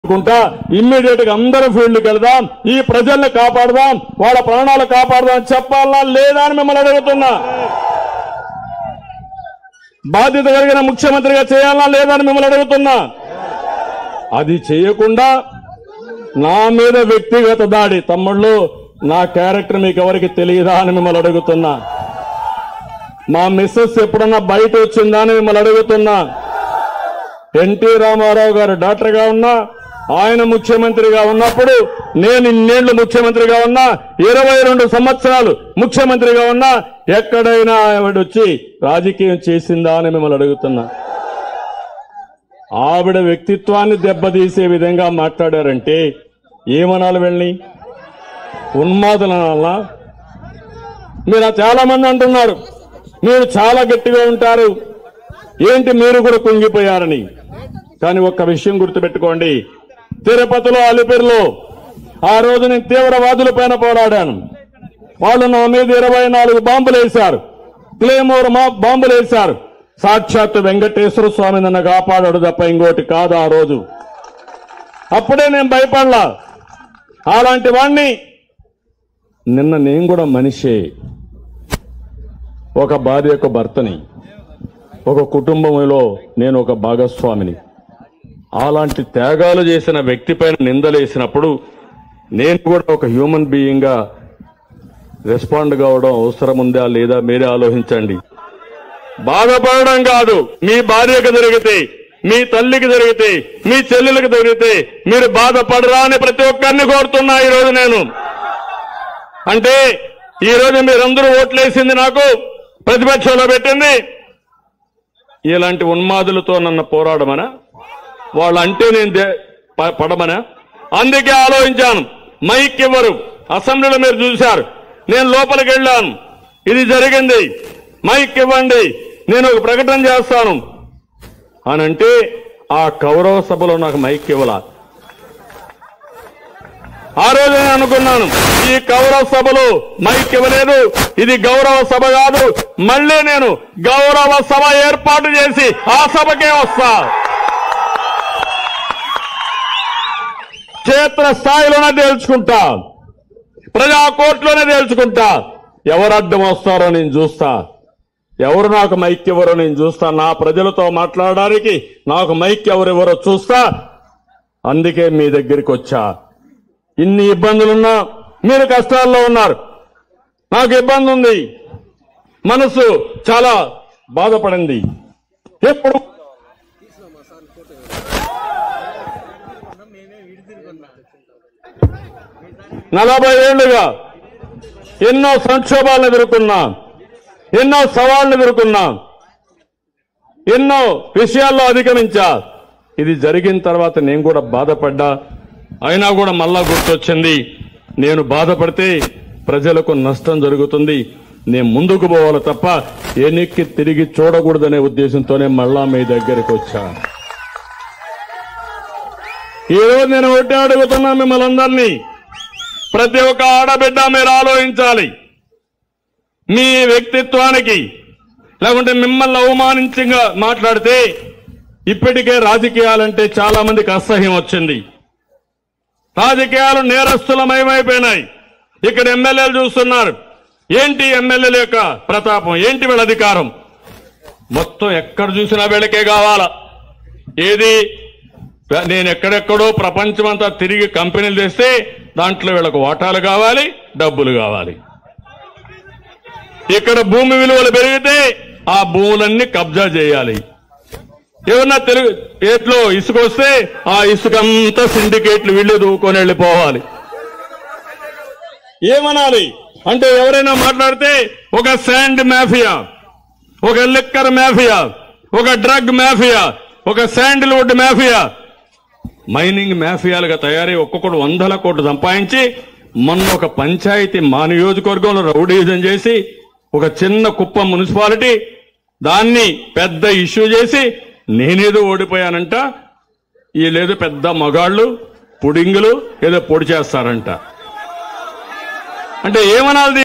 అనుకుంటా ఇమ్మీడియట్ గా అందరూ ఫీల్డ్కి వెళ్దాం ఈ ప్రజల్ని కాపాడదాం వాళ్ళ ప్రాణాలు కాపాడదాం అని చెప్పాలా లేదా అని మిమ్మల్ని అడుగుతున్నా బాధ్యత కలిగిన ముఖ్యమంత్రిగా చేయాలా లేదా అని మిమ్మల్ని అడుగుతున్నా అది చేయకుండా నా మీద వ్యక్తిగత దాడి తమ్ముళ్ళు నా క్యారెక్టర్ మీకు ఎవరికి తెలియదా అని మిమ్మల్ని అడుగుతున్నా మా మిస్సెస్ ఎప్పుడన్నా బయట వచ్చిందా అని మిమ్మల్ని అడుగుతున్నా ఎన్టీ రామారావు గారు డాక్టర్గా ఉన్నా ఆయన ముఖ్యమంత్రిగా ఉన్నప్పుడు నేను ఇన్నేళ్లు ముఖ్యమంత్రిగా ఉన్నా ఇరవై రెండు సంవత్సరాలు ముఖ్యమంత్రిగా ఉన్నా ఎక్కడైనా ఆవిడ వచ్చి రాజకీయం చేసిందా అని మిమ్మల్ని అడుగుతున్నా ఆవిడ వ్యక్తిత్వాన్ని దెబ్బతీసే విధంగా మాట్లాడారంటే ఏమనాలి వెళ్ళి ఉన్మాదులనాలా మీరు చాలా మంది అంటున్నారు మీరు చాలా గట్టిగా ఉంటారు ఏంటి మీరు కూడా కుంగిపోయారని కానీ ఒక్క విషయం గుర్తుపెట్టుకోండి తిరుపతిలో అలిపిరిలో ఆ రోజు నేను తీవ్రవాదుల పైన పోరాడాను వాళ్ళు నా మీద ఇరవై నాలుగు బాంబులు వేశారు క్లేమోర్ మా బాంబులు వేశారు సాక్షాత్ వెంకటేశ్వర స్వామి నన్ను కాపాడాడు తప్ప ఇంకోటి కాదు ఆ రోజు అప్పుడే నేను భయపడలా అలాంటి వాణ్ణి నిన్న నేను కూడా మనిషే ఒక భార్యకు భర్తని ఒక కుటుంబంలో నేను ఒక భాగస్వామిని అలాంటి త్యాగాలు చేసిన వ్యక్తి పైన నిందలేసినప్పుడు నేను కూడా ఒక హ్యూమన్ బీయింగ్ గా రెస్పాండ్ కావడం అవసరం ఉందా లేదా మీరే ఆలోచించండి బాధపడడం కాదు మీ భార్యకు జరిగితే మీ తల్లికి జరిగితే మీ చెల్లెలకు జరిగితే మీరు బాధపడరా అని ప్రతి ఒక్కరిని కోరుతున్నా ఈ రోజు నేను అంటే ఈ రోజు మీరందరూ ఓట్లేసింది నాకు ప్రతిపక్షంలో పెట్టింది ఇలాంటి ఉన్మాదులతో నన్ను పోరాడమనా వాళ్ళంటే నేను దే- ప- పడమనా అందుకే ఆలోచించాను మైక్ ఇవ్వరు అసెంబ్లీలో మీరు చూశారు నేను లోపలికి వెళ్ళాను ఇది జరిగింది మైక్ ఇవ్వండి నేను ఒక ప్రకటన చేస్తాను అని అంటే ఆ కౌరవ సభలో నాకు మైక్ ఇవ్వాల ఆ రోజు నేను అనుకున్నాను ఈ కౌరవ సభలో మైక్ ఇవ్వలేదు ఇది గౌరవ సభ కాదు మళ్ళీ నేను గౌరవ సభ ఏర్పాటు చేసి ఆ సభకే వస్తా క్షేత్ర స్థాయిలోనే తేల్చుకుంటా ప్రజా కోర్టులోనే తేల్చుకుంటా ఎవరు అడ్డం వస్తారో నేను చూస్తా ఎవరు నాకు మైక్ ఎవరో నేను చూస్తా నా ప్రజలతో మాట్లాడడానికి నాకు మైక్ ఎవరెవరో చూస్తా అందుకే మీ దగ్గరికి వచ్చా ఇన్ని ఇబ్బందులున్నా మీరు కష్టాల్లో ఉన్నారు నాకు ఇబ్బంది ఉంది మనసు చాలా బాధపడింది ఎప్పుడు నలభై ఏళ్లుగా ఎన్నో సంక్షోభాలను ఎదుర్కొన్నాం ఎన్నో సవాళ్లను ఎదుర్కొన్నాం ఎన్నో విషయాల్లో అధిగమించా ఇది జరిగిన తర్వాత నేను కూడా బాధపడ్డా అయినా కూడా మళ్ళా గుర్తొచ్చింది నేను బాధపడితే ప్రజలకు నష్టం జరుగుతుంది నేను ముందుకు పోవాలి తప్ప ఎన్నిక్కి తిరిగి చూడకూడదనే ఉద్దేశంతోనే మళ్ళా మీ దగ్గరికి వచ్చా ఈరోజు నేను ఒకటే అడుగుతున్నా మిమ్మల్ని అందరినీ ప్రతి ఒక్క ఆడబిడ్డ మీరు ఆలోచించాలి మీ వ్యక్తిత్వానికి లేకుంటే మిమ్మల్ని అవమానించగా మాట్లాడితే ఇప్పటికే రాజకీయాలంటే చాలా మందికి అసహ్యం వచ్చింది రాజకీయాలు నేరస్తులమయమైపోయినాయి ఇక్కడ ఎమ్మెల్యేలు చూస్తున్నారు ఏంటి ఎమ్మెల్యేల యొక్క ప్రతాపం ఏంటి వీళ్ళ అధికారం మొత్తం ఎక్కడ చూసినా వీళ్ళకే కావాలా ఏది నేను ఎక్కడెక్కడో ప్రపంచమంతా తిరిగి కంపెనీలు తెస్తే దాంట్లో వీళ్ళకు వాటాలు కావాలి డబ్బులు కావాలి ఇక్కడ భూమి విలువలు పెరిగితే ఆ భూములన్నీ కబ్జా చేయాలి ఏమన్నా తెలుగు ఏట్లో ఇసుక వస్తే ఆ ఇసుక అంతా సిండికేట్లు వీళ్ళు దూకొని వెళ్ళిపోవాలి ఏమనాలి అంటే ఎవరైనా మాట్లాడితే ఒక శాండ్ మాఫియా ఒక లిక్కర్ మాఫియా ఒక డ్రగ్ మాఫియా ఒక శాండిల్వుడ్ మాఫియా మైనింగ్ మాఫియాలుగా తయారై ఒక్కొక్కడు వందల కోట్లు సంపాదించి మొన్న ఒక పంచాయతీ మా నియోజకవర్గంలో రౌడీజం చేసి ఒక చిన్న కుప్పం మున్సిపాలిటీ దాన్ని పెద్ద ఇష్యూ చేసి నేనేదో ఓడిపోయానంట వీళ్ళేదో పెద్ద మగాళ్ళు పుడింగులు ఏదో పొడి చేస్తారంట అంటే ఏమనాలి